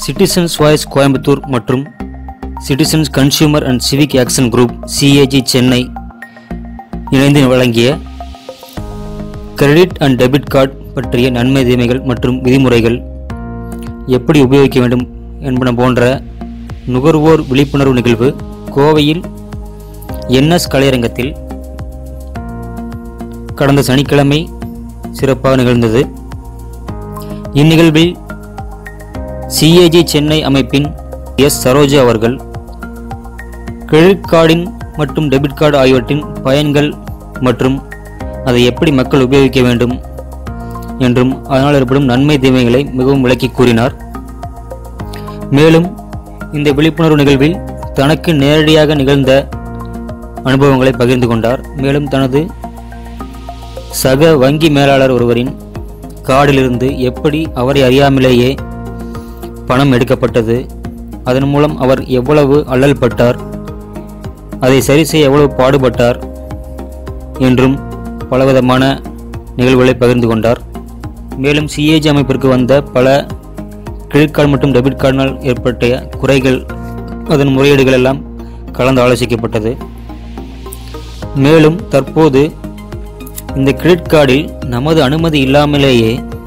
citizens voice Coimbatore மற்றும் citizens consumer and civic action group CAG Chennai இணைந்து வழங்கிய கிரெடிட் அண்ட் டெபிட் கார்டு பற்றிய நன்மை தீமைகள் மற்றும் விதிமுறைகள் எப்படி உபயோகிக்க வேண்டும் என்பன போன்ற நுகர்வோர் விழிப்புணர்வு நிகழ்வு கோவையில் என்எஸ் கலையரங்கத்தில் கடந்த சனிக்கிழமை சிறப்பாக நிகழ்ந்தது இந்நிகழ்வில் சிஏஜி சென்னை அமைப்பின் எஸ் சரோஜா அவர்கள் கிரெடிட் கார்டின் மற்றும் டெபிட் கார்டு ஆகியவற்றின் பயன்கள் மற்றும் அதை எப்படி மக்கள் உபயோகிக்க வேண்டும் என்றும் அதனால் ஏற்படும் நன்மை தீமைகளை மிகவும் விளக்கி கூறினார் மேலும் இந்த விழிப்புணர்வு நிகழ்வில் தனக்கு நேரடியாக நிகழ்ந்த அனுபவங்களை பகிர்ந்து கொண்டார் மேலும் தனது சக வங்கி மேலாளர் ஒருவரின் கார்டிலிருந்து எப்படி அவரை அறியாமலேயே பணம் எடுக்கப்பட்டது அதன் மூலம் அவர் எவ்வளவு அல்லல் பட்டார் அதை சரி செய்ய எவ்வளவு பாடுபட்டார் என்றும் பலவிதமான நிகழ்வுகளை பகிர்ந்து கொண்டார் மேலும் சிஏஜி அமைப்பிற்கு வந்த பல கிரெடிட் கார்டு மற்றும் டெபிட் கார்டினால் ஏற்பட்ட குறைகள் அதன் முறையீடுகள் எல்லாம் கலந்து ஆலோசிக்கப்பட்டது மேலும் தற்போது இந்த கிரெடிட் கார்டில் நமது அனுமதி இல்லாமலேயே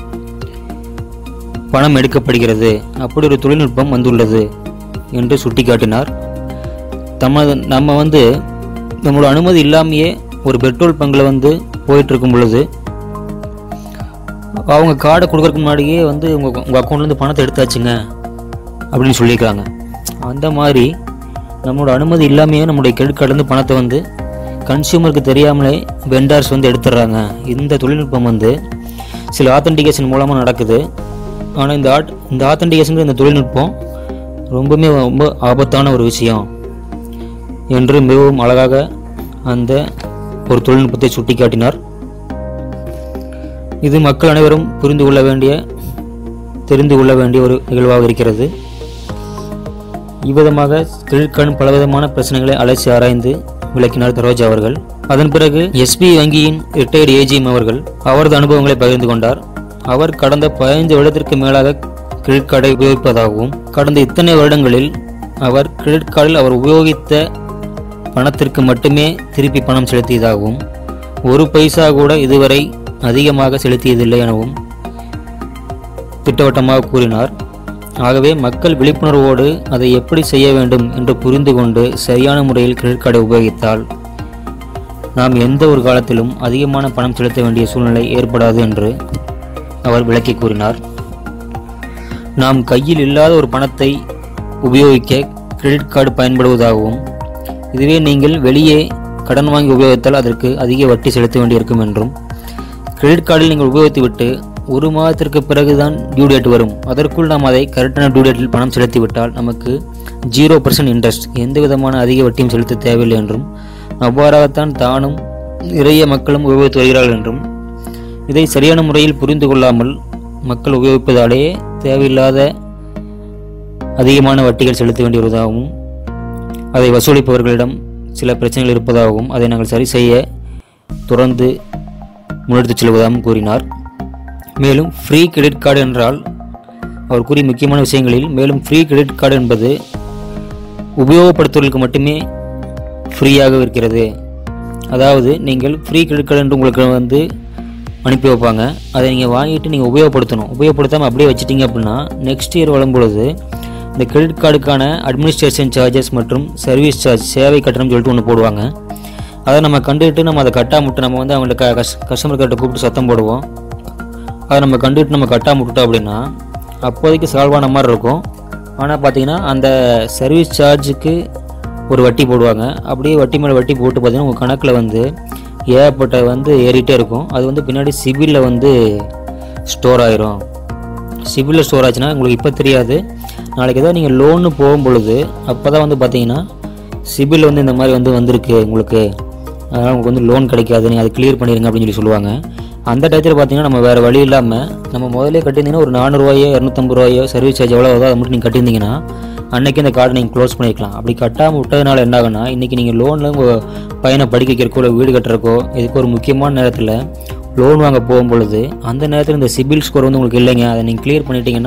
பணம் எடுக்கப்படுகிறது அப்படி ஒரு தொழில்நுட்பம் வந்துள்ளது என்று சுட்டிக்காட்டினார் தமது நம்ம வந்து நம்மளோட அனுமதி இல்லாமையே ஒரு பெட்ரோல் பங்கில் வந்து போயிட்டு இருக்கும் பொழுது அவங்க கார்டை கொடுக்கறதுக்கு முன்னாடியே வந்து உங்கள் உங்கள் அக்கௌண்ட்லேருந்து பணத்தை எடுத்தாச்சுங்க அப்படின்னு சொல்லியிருக்காங்க அந்த மாதிரி நம்மளோட அனுமதி இல்லாமையே நம்மளுடைய கிரெடிட் கார்டுலேருந்து பணத்தை வந்து கன்சியூமருக்கு தெரியாமலே வெண்டார்ஸ் வந்து எடுத்துடுறாங்க இந்த தொழில்நுட்பம் வந்து சில ஆத்தென்டிகேஷன் மூலமாக நடக்குது ஆனால் இந்த ஆட் இந்த ஆத்தென்டிகேஷன் இந்த தொழில்நுட்பம் ரொம்பவுமே ரொம்ப ஆபத்தான ஒரு விஷயம் என்று மிகவும் அழகாக அந்த ஒரு தொழில்நுட்பத்தை சுட்டிக்காட்டினார் இது மக்கள் அனைவரும் புரிந்து கொள்ள வேண்டிய தெரிந்து கொள்ள வேண்டிய ஒரு நிகழ்வாக இருக்கிறது இவ்விதமாக கிரெடிட் கார்டு பலவிதமான பிரச்சனைகளை அலசி ஆராய்ந்து விளக்கினார் தரோஜா அவர்கள் அதன் பிறகு எஸ்பி வங்கியின் ரிட்டையர்டு ஏஜிஎம் அவர்கள் அவரது அனுபவங்களை பகிர்ந்து கொண்டார் அவர் கடந்த பதினைந்து வருடத்திற்கு மேலாக கிரெடிட் கார்டை உபயோகிப்பதாகவும் கடந்த இத்தனை வருடங்களில் அவர் கிரெடிட் கார்டில் அவர் உபயோகித்த பணத்திற்கு மட்டுமே திருப்பி பணம் செலுத்தியதாகவும் ஒரு பைசா கூட இதுவரை அதிகமாக செலுத்தியதில்லை எனவும் திட்டவட்டமாக கூறினார் ஆகவே மக்கள் விழிப்புணர்வோடு அதை எப்படி செய்ய வேண்டும் என்று புரிந்து கொண்டு சரியான முறையில் கிரெடிட் கார்டை உபயோகித்தால் நாம் எந்த ஒரு காலத்திலும் அதிகமான பணம் செலுத்த வேண்டிய சூழ்நிலை ஏற்படாது என்று அவர் விளக்கி கூறினார் நாம் கையில் இல்லாத ஒரு பணத்தை உபயோகிக்க கிரெடிட் கார்டு பயன்படுவதாகவும் இதுவே நீங்கள் வெளியே கடன் வாங்கி உபயோகித்தால் அதற்கு அதிக வட்டி செலுத்த வேண்டியிருக்கும் என்றும் கிரெடிட் கார்டில் நீங்கள் உபயோகித்துவிட்டு ஒரு மாதத்திற்கு பிறகுதான் டியூ டேட் வரும் அதற்குள் நாம் அதை கரெக்டான டியூ டேட்டில் பணம் செலுத்திவிட்டால் நமக்கு ஜீரோ பர்சன்ட் இன்ட்ரெஸ்ட் எந்த விதமான அதிக வட்டியும் செலுத்த தேவையில்லை என்றும் அவ்வாறாகத்தான் தானும் நிறைய மக்களும் உபயோகித்து வருகிறார்கள் என்றும் இதை சரியான முறையில் புரிந்து கொள்ளாமல் மக்கள் உபயோகிப்பதாலேயே தேவையில்லாத அதிகமான வட்டிகள் செலுத்த வேண்டி வருவதாகவும் அதை வசூலிப்பவர்களிடம் சில பிரச்சனைகள் இருப்பதாகவும் அதை நாங்கள் சரி செய்ய தொடர்ந்து முன்னெடுத்துச் செல்வதாகவும் கூறினார் மேலும் ஃப்ரீ கிரெடிட் கார்டு என்றால் அவர் கூறிய முக்கியமான விஷயங்களில் மேலும் ஃப்ரீ கிரெடிட் கார்டு என்பது உபயோகப்படுத்துவதற்கு மட்டுமே ஃப்ரீயாக இருக்கிறது அதாவது நீங்கள் ஃப்ரீ கிரெடிட் கார்டு என்று உங்களுக்கு வந்து அனுப்பி வைப்பாங்க அதை நீங்கள் வாங்கிட்டு நீங்கள் உபயோகப்படுத்தணும் உபயோகப்படுத்தாமல் அப்படியே வச்சிட்டீங்க அப்படின்னா நெக்ஸ்ட் இயர் வரும்பொழுது இந்த கிரெடிட் கார்டுக்கான அட்மினிஸ்ட்ரேஷன் சார்ஜஸ் மற்றும் சர்வீஸ் சார்ஜ் சேவை கட்டணம் சொல்லிட்டு ஒன்று போடுவாங்க அதை நம்ம கண்டுகிட்டு நம்ம அதை கட்டாமட்டு நம்ம வந்து அவங்கள்ட்ட க கஸ்டமர் கிட்ட கூப்பிட்டு சத்தம் போடுவோம் அதை நம்ம கண்டுகிட்டு நம்ம கட்டாம விட்டுட்டோம் அப்படின்னா அப்போதைக்கு சால்வ் ஆன மாதிரி இருக்கும் ஆனால் பார்த்தீங்கன்னா அந்த சர்வீஸ் சார்ஜுக்கு ஒரு வட்டி போடுவாங்க அப்படியே வட்டி மேலே வட்டி போட்டு பார்த்தீங்கன்னா உங்கள் கணக்கில் வந்து ஏகப்பட்ட வந்து ஏறிட்டே இருக்கும் அது வந்து பின்னாடி சிபிலில் வந்து ஸ்டோர் ஆயிரும் சிபிலில் ஸ்டோர் ஆச்சுன்னா உங்களுக்கு இப்போ தெரியாது நாளைக்கு ஏதாவது நீங்கள் லோன்னு போகும் பொழுது அப்போ தான் வந்து பார்த்தீங்கன்னா சிபில் வந்து இந்த மாதிரி வந்து வந்திருக்கு உங்களுக்கு அதனால் உங்களுக்கு வந்து லோன் கிடைக்காது நீங்கள் அதை கிளியர் பண்ணிடுங்க அப்படின்னு சொல்லி சொல்லுவாங்க அந்த டயத்தில் பார்த்தீங்கன்னா நம்ம வேறு வழி இல்லாமல் நம்ம முதல்ல கட்டியிருந்தீங்கன்னா ஒரு நானூறுரூவாயோ இரநூத்தம்பது ரூபாயோ சர்வீஸ் சார்ஜ் எவ்வளோ வருதோ அதை மட்டும் நீங்கள் கட்டியிருந்தீங்கன்னா அன்னைக்கு இந்த கார்டை நீங்கள் க்ளோஸ் பண்ணிக்கலாம் அப்படி கட்டாமல் விட்டதுனால என்ன ஆகுனா இன்றைக்கி நீங்கள் லோனில் உங்கள் பையனை படிக்க வைக்கிறக்கோ இல்லை வீடு கட்டுறக்கோ இதுக்கு ஒரு முக்கியமான நேரத்தில் லோன் வாங்க போகும் பொழுது அந்த நேரத்தில் இந்த சிபில் ஸ்கோர் வந்து உங்களுக்கு இல்லைங்க அதை நீங்கள் கிளியர் பண்ணிட்டீங்கன்னா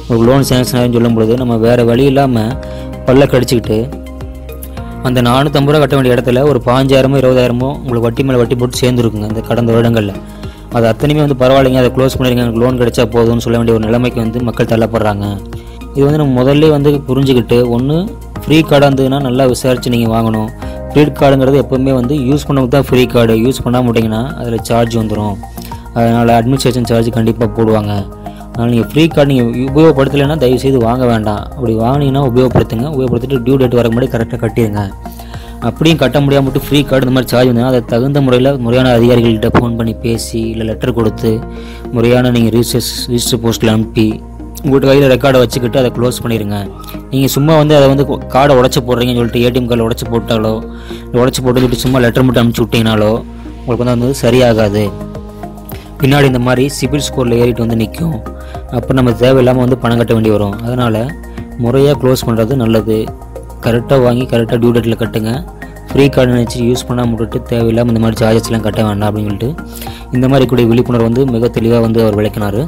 ஒரு லோன் சேங்ஷன் ஆகுதுன்னு சொல்லும் பொழுது நம்ம வேறு வழி இல்லாமல் பல்ல கடிச்சிக்கிட்டு அந்த நானூற்றம்பது ரூபா கட்ட வேண்டிய இடத்துல ஒரு பாஞ்சாயிரமோ இருபதாயிரமோ உங்களுக்கு வட்டி மேலே வட்டி போட்டு சேர்ந்துருக்குங்க இந்த கடந்த வருடங்களில் அது அத்தனையுமே வந்து பரவாயில்லைங்க அதை க்ளோஸ் பண்ணிடுங்க எனக்கு லோன் கிடைச்சா போதும்னு சொல்ல வேண்டிய ஒரு நிலைமைக்கு வந்து மக்கள் தள்ளப்படுறாங்க இது வந்து நம்ம முதல்ல வந்து புரிஞ்சுக்கிட்டு ஒன்று ஃப்ரீ கார்டாக இருந்ததுன்னா நல்லா விசாரித்து நீங்கள் வாங்கணும் கிரெடிட் கார்டுங்கிறது எப்போவுமே வந்து யூஸ் பண்ணவங்க தான் ஃப்ரீ கார்டு யூஸ் பண்ணாம விட்டிங்கன்னா அதில் சார்ஜ் வந்துடும் அதனால் அட்மினிஸ்ட்ரேஷன் சார்ஜ் கண்டிப்பாக போடுவாங்க அதனால் நீங்கள் ஃப்ரீ கார்டு நீங்கள் உபயோகப்படுத்தலைன்னா தயவுசெய்து வாங்க வேண்டாம் அப்படி வாங்கினீங்கன்னா உபயோகப்படுத்துங்க உபயோகப்படுத்திட்டு டியூ டேட் வர முன்னாடி கரெக்டாக கட்டிடுங்க அப்படியும் கட்ட முடியாம மட்டும் ஃப்ரீ கார்டு இந்த மாதிரி சார்ஜ் வந்ததுன்னா அதை தகுந்த முறையில் முறையான அதிகாரிகள்கிட்ட ஃபோன் பண்ணி பேசி இல்லை லெட்டர் கொடுத்து முறையான நீங்கள் ரிஜிஸ்டர் ரிஜிஸ்டர் போஸ்ட்டில் அனுப்பி உங்கள்கிட்ட கையில் ரெக்கார்டை வச்சுக்கிட்டு அதை க்ளோஸ் பண்ணிடுங்க நீங்கள் சும்மா வந்து அதை வந்து கார்டை உடச்சி போடுறீங்கன்னு சொல்லிட்டு ஏடிஎம் கார்டில் உடச்சி போட்டாலோ இல்லை உடச்சி போட்டு சொல்லிட்டு சும்மா லெட்டர் மட்டும் அனுப்பிச்சி விட்டீங்கனாலோ உங்களுக்கு வந்து அது வந்து சரியாகாது பின்னாடி இந்த மாதிரி சிபில் ஸ்கோரில் ஏறிட்டு வந்து நிற்கும் அப்போ நம்ம தேவையில்லாமல் வந்து பணம் கட்ட வேண்டி வரும் அதனால் முறையாக க்ளோஸ் பண்ணுறது நல்லது கரெக்டாக வாங்கி கரெக்டாக டியூ டேட்டில் கட்டுங்க ஃப்ரீ கார்டு நினச்சி யூஸ் பண்ணாமல் விட்டுட்டு தேவையில்லாமல் இந்த மாதிரி சார்ஜஸ்லாம் கட்ட வேண்டாம் அப்படின்னு சொல்லிட்டு இந்த மாதிரி கூடிய விழிப்புணர்வு வந்து மிக தெளிவாக வந்து அவர் விளக்கினார்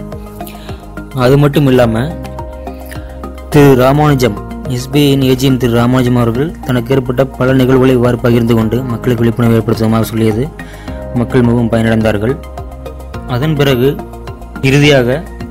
அது மட்டும் இல்லாமல் திரு ராமானுஜம் எஸ்பிஐயின் ஏஜிஎம் திரு ராமானுஜம் அவர்கள் தனக்கு ஏற்பட்ட பல நிகழ்வுகளை இவ்வாறு பகிர்ந்து கொண்டு மக்களுக்கு விழிப்புணர்வு ஏற்படுத்துமாறு சொல்லியது மக்கள் மிகவும் பயனடைந்தார்கள் அதன் பிறகு இறுதியாக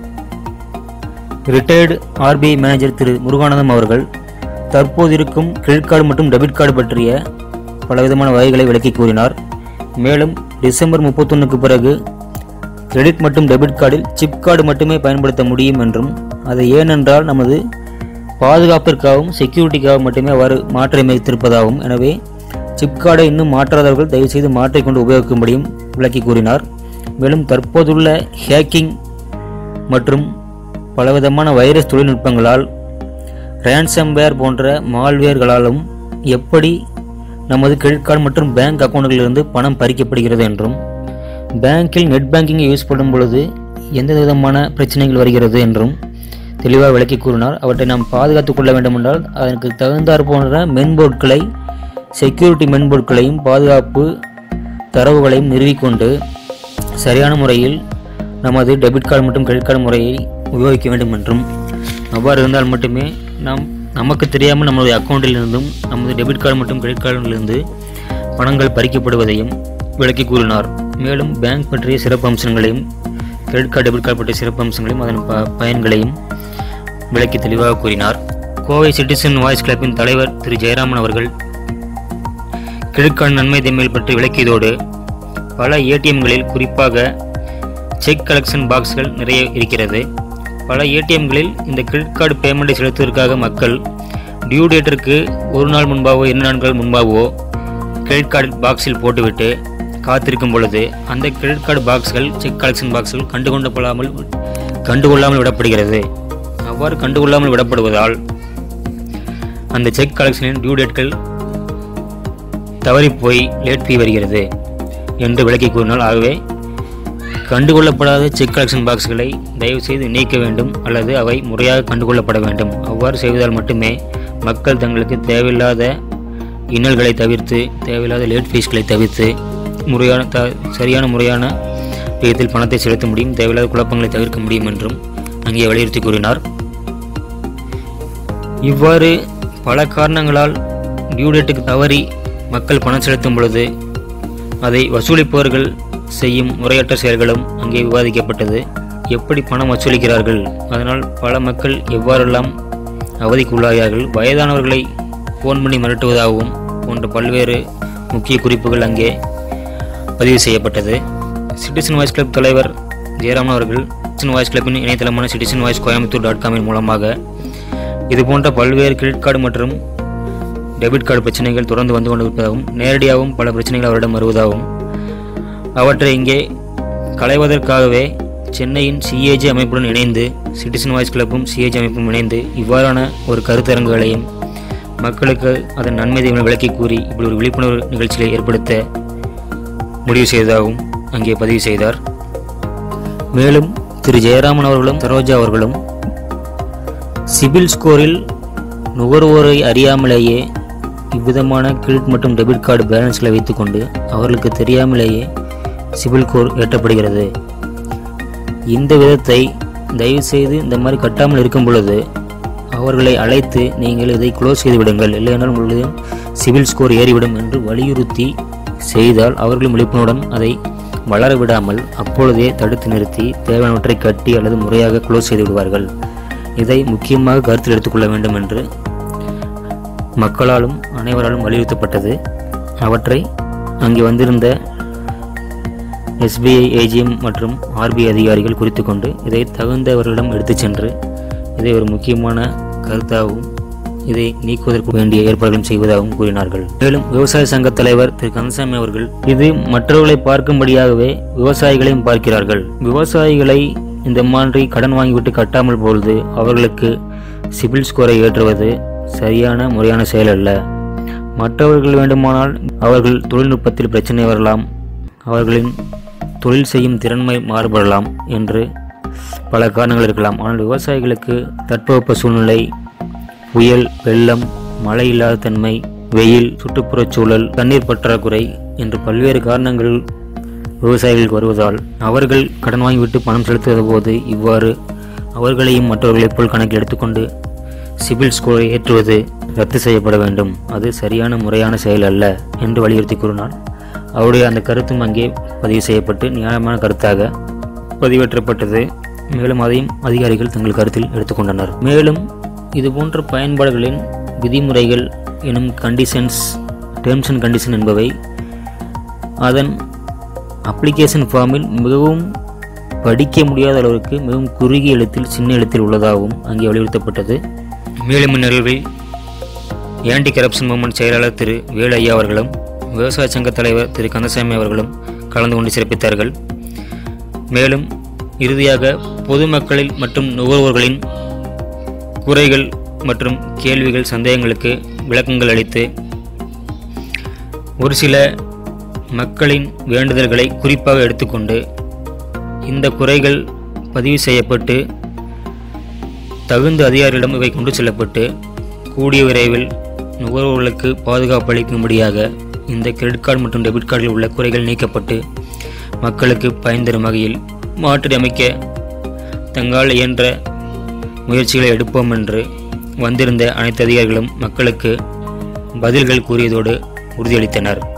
retired RBI manager Thiru Muruganandam அவர்கள் தற்போது இருக்கும் கிரெடிட் கார்டு மற்றும் டெபிட் கார்டு பற்றிய பலவிதமான வகைகளை விளக்கி கூறினார் மேலும் டிசம்பர் முப்பத்தொன்னுக்கு பிறகு கிரெடிட் மற்றும் டெபிட் கார்டில் சிப் கார்டு மட்டுமே பயன்படுத்த முடியும் என்றும் அது ஏனென்றால் நமது பாதுகாப்பிற்காகவும் செக்யூரிட்டிக்காகவும் மட்டுமே அவ்வாறு மாற்றியமைத்திருப்பதாகவும் எனவே சிப் கார்டை இன்னும் மாற்றாதவர்கள் தயவுசெய்து மாற்றிக்கொண்டு உபயோகிக்கும்படியும் விளக்கி கூறினார் மேலும் தற்போதுள்ள ஹேக்கிங் மற்றும் பலவிதமான வைரஸ் தொழில்நுட்பங்களால் ரேன்சம்வேர் போன்ற மால்வேர்களாலும் எப்படி நமது கிரெடிட் கார்டு மற்றும் பேங்க் அக்கௌண்ட்களிலிருந்து பணம் பறிக்கப்படுகிறது என்றும் பேங்கில் நெட் பேங்கிங்கை யூஸ் பண்ணும் பொழுது எந்த விதமான பிரச்சனைகள் வருகிறது என்றும் தெளிவாக விளக்கி கூறினார் அவற்றை நாம் பாதுகாத்துக் கொள்ள வேண்டுமென்றால் அதற்கு தகுந்தாற் போன்ற மென்பொருட்களை செக்யூரிட்டி மென்பொருட்களையும் பாதுகாப்பு தரவுகளையும் நிறுவிக்கொண்டு சரியான முறையில் நமது டெபிட் கார்டு மற்றும் கிரெடிட் கார்டு முறையை உபயோகிக்க வேண்டும் என்றும் அவ்வாறு இருந்தால் மட்டுமே நாம் நமக்கு தெரியாமல் நம்முடைய அக்கௌண்ட்டில் இருந்தும் நமது டெபிட் கார்டு மற்றும் கிரெடிட் கார்டிலிருந்து பணங்கள் பறிக்கப்படுவதையும் விளக்கி கூறினார் மேலும் பேங்க் பற்றிய சிறப்பு அம்சங்களையும் கிரெடிட் கார்டு டெபிட் கார்டு பற்றிய சிறப்பு அம்சங்களையும் அதன் ப பயன்களையும் விளக்கி தெளிவாக கூறினார் கோவை சிட்டிசன் வாய்ஸ் கிளப்பின் தலைவர் திரு ஜெயராமன் அவர்கள் கிரெடிட் கார்டு நன்மை தீமைகள் பற்றி விளக்கியதோடு பல ஏடிஎம்களில் குறிப்பாக செக் கலெக்ஷன் பாக்ஸ்கள் நிறைய இருக்கிறது பல ஏடிஎம்களில் இந்த கிரெடிட் கார்டு பேமெண்ட்டை செலுத்துவதற்காக மக்கள் டியூ டேட்டிற்கு ஒரு நாள் முன்பாகவோ இரண்டு நாட்கள் முன்பாகவோ கிரெடிட் கார்டு பாக்ஸில் போட்டுவிட்டு காத்திருக்கும் பொழுது அந்த கிரெடிட் கார்டு பாக்ஸ்கள் செக் கலெக்ஷன் பாக்ஸ்கள் கண்டுகொள்ளப்படாமல் கண்டுகொள்ளாமல் விடப்படுகிறது அவ்வாறு கண்டுகொள்ளாமல் விடப்படுவதால் அந்த செக் கலெக்ஷனின் டியூ டேட்கள் தவறி போய் லேட் ஃபீ வருகிறது என்று விளக்கி கூறினால் ஆகவே கண்டுகொள்ளப்படாத செக் கலெக்ஷன் பாக்ஸ்களை தயவுசெய்து நீக்க வேண்டும் அல்லது அவை முறையாக கண்டுகொள்ளப்பட வேண்டும் அவ்வாறு செய்வதால் மட்டுமே மக்கள் தங்களுக்கு தேவையில்லாத இன்னல்களை தவிர்த்து தேவையில்லாத லேட் ஃபீஸ்களை தவிர்த்து முறையான த சரியான முறையான விதத்தில் பணத்தை செலுத்த முடியும் தேவையில்லாத குழப்பங்களை தவிர்க்க முடியும் என்றும் அங்கே வலியுறுத்தி கூறினார் இவ்வாறு பல காரணங்களால் டியூ டேட்டுக்கு தவறி மக்கள் பணம் செலுத்தும் பொழுது அதை வசூலிப்பவர்கள் செய்யும் முறையற்ற செயல்களும் அங்கே விவாதிக்கப்பட்டது எப்படி பணம் வசூலிக்கிறார்கள் அதனால் பல மக்கள் எவ்வாறெல்லாம் அவதிக்குள்ளாகிறார்கள் வயதானவர்களை ஃபோன் பண்ணி மிரட்டுவதாகவும் போன்ற பல்வேறு முக்கிய குறிப்புகள் அங்கே பதிவு செய்யப்பட்டது சிட்டிசன் வாய்ஸ் கிளப் தலைவர் ஜெயராமன் அவர்கள் சிட்டிசன் வாய்ஸ் கிளப்பின் இணையதளமான சிட்டிசன் வாய்ஸ் கோயம்புத்தூர் டாட் காமின் மூலமாக இதுபோன்ற பல்வேறு கிரெடிட் கார்டு மற்றும் டெபிட் கார்டு பிரச்சனைகள் தொடர்ந்து வந்து கொண்டிருப்பதாகவும் நேரடியாகவும் பல பிரச்சனைகள் அவரிடம் வருவதாகவும் அவற்றை இங்கே களைவதற்காகவே சென்னையின் சிஏஜி அமைப்புடன் இணைந்து சிட்டிசன் வாய்ஸ் கிளப்பும் சிஏஜி அமைப்பும் இணைந்து இவ்வாறான ஒரு கருத்தரங்குகளையும் மக்களுக்கு அதன் நன்மை தீமை விளக்கி கூறி இப்படி ஒரு விழிப்புணர்வு நிகழ்ச்சியை ஏற்படுத்த முடிவு செய்ததாகவும் அங்கே பதிவு செய்தார் மேலும் திரு ஜெயராமன் அவர்களும் சரோஜா அவர்களும் சிபில் ஸ்கோரில் நுகர்வோரை அறியாமலேயே இவ்விதமான கிரெடிட் மற்றும் டெபிட் கார்டு பேலன்ஸ்களை வைத்துக்கொண்டு அவர்களுக்கு தெரியாமலேயே சிபில் ஸ்கோர் ஏற்றப்படுகிறது இந்த விதத்தை தயவுசெய்து இந்த மாதிரி கட்டாமல் இருக்கும் பொழுது அவர்களை அழைத்து நீங்கள் இதை க்ளோஸ் செய்து விடுங்கள் இல்லையென்றால் உங்களுடைய சிவில் ஸ்கோர் ஏறிவிடும் என்று வலியுறுத்தி செய்தால் அவர்களும் விழிப்புணர்வுடன் அதை வளர விடாமல் அப்பொழுதே தடுத்து நிறுத்தி தேவையானவற்றை கட்டி அல்லது முறையாக க்ளோஸ் செய்து விடுவார்கள் இதை முக்கியமாக கருத்தில் எடுத்துக்கொள்ள வேண்டும் என்று மக்களாலும் அனைவராலும் வலியுறுத்தப்பட்டது அவற்றை அங்கே வந்திருந்த எஸ்பிஐ ஏஜிஎம் மற்றும் ஆர்பிஐ அதிகாரிகள் குறித்து கொண்டு இதை தகுந்தவர்களிடம் எடுத்துச் சென்று இதை ஒரு முக்கியமான கருத்தாகவும் இதை நீக்குவதற்கு வேண்டிய ஏற்பாடுகளும் செய்வதாகவும் கூறினார்கள் மேலும் விவசாய சங்க தலைவர் திரு கந்தசாமி அவர்கள் இது மற்றவர்களை பார்க்கும்படியாகவே விவசாயிகளையும் பார்க்கிறார்கள் விவசாயிகளை இந்த மாதிரி கடன் வாங்கிவிட்டு கட்டாமல் பொழுது அவர்களுக்கு சிபில் ஸ்கோரை ஏற்றுவது சரியான முறையான செயல் அல்ல மற்றவர்கள் வேண்டுமானால் அவர்கள் தொழில்நுட்பத்தில் பிரச்சனை வரலாம் அவர்களின் தொழில் செய்யும் திறன்மை மாறுபடலாம் என்று பல காரணங்கள் இருக்கலாம் ஆனால் விவசாயிகளுக்கு தட்பவெப்ப சூழ்நிலை புயல் வெள்ளம் மழை இல்லாத தன்மை வெயில் சுற்றுப்புறச் சூழல் தண்ணீர் பற்றாக்குறை என்று பல்வேறு காரணங்கள் விவசாயிகளுக்கு வருவதால் அவர்கள் கடன் வாங்கிவிட்டு பணம் செலுத்துவது போது இவ்வாறு அவர்களையும் மற்றவர்களைப் போல் கணக்கில் எடுத்துக்கொண்டு சிபில் ஸ்கோரை ஏற்றுவது ரத்து செய்யப்பட வேண்டும் அது சரியான முறையான செயல் அல்ல என்று வலியுறுத்தி கூறினார் அவருடைய அந்த கருத்தும் அங்கே பதிவு செய்யப்பட்டு நியாயமான கருத்தாக பதிவேற்றப்பட்டது மேலும் அதையும் அதிகாரிகள் தங்கள் கருத்தில் எடுத்துக்கொண்டனர் மேலும் இதுபோன்ற பயன்பாடுகளின் விதிமுறைகள் எனும் கண்டிஷன்ஸ் டேர்ம்ஸ் அண்ட் கண்டிஷன் என்பவை அதன் அப்ளிகேஷன் ஃபார்மில் மிகவும் படிக்க முடியாத அளவிற்கு மிகவும் குறுகிய எழுத்தில் சின்ன எழுத்தில் உள்ளதாகவும் அங்கே வலியுறுத்தப்பட்டது மேலும் இந்நிகழ்வில் ஆன்டி கரப்ஷன் மூமெண்ட் செயலாளர் திரு வேலு ஐயா அவர்களும் விவசாய சங்க தலைவர் திரு கந்தசாமி அவர்களும் கலந்து கொண்டு சிறப்பித்தார்கள் மேலும் இறுதியாக பொதுமக்களில் மற்றும் நுகர்வோர்களின் குறைகள் மற்றும் கேள்விகள் சந்தேகங்களுக்கு விளக்கங்கள் அளித்து ஒரு சில மக்களின் வேண்டுதல்களை குறிப்பாக எடுத்துக்கொண்டு இந்த குறைகள் பதிவு செய்யப்பட்டு தகுந்த அதிகாரிகளிடம் இவை கொண்டு செல்லப்பட்டு கூடிய விரைவில் நுகர்வோர்களுக்கு பாதுகாப்பு அளிக்கும்படியாக இந்த கிரெடிட் கார்டு மற்றும் டெபிட் கார்டில் உள்ள குறைகள் நீக்கப்பட்டு மக்களுக்கு பயன் தரும் வகையில் மாற்றியமைக்க தங்களால் இயன்ற முயற்சிகளை எடுப்போம் என்று வந்திருந்த அனைத்து அதிகாரிகளும் மக்களுக்கு பதில்கள் கூறியதோடு உறுதியளித்தனர்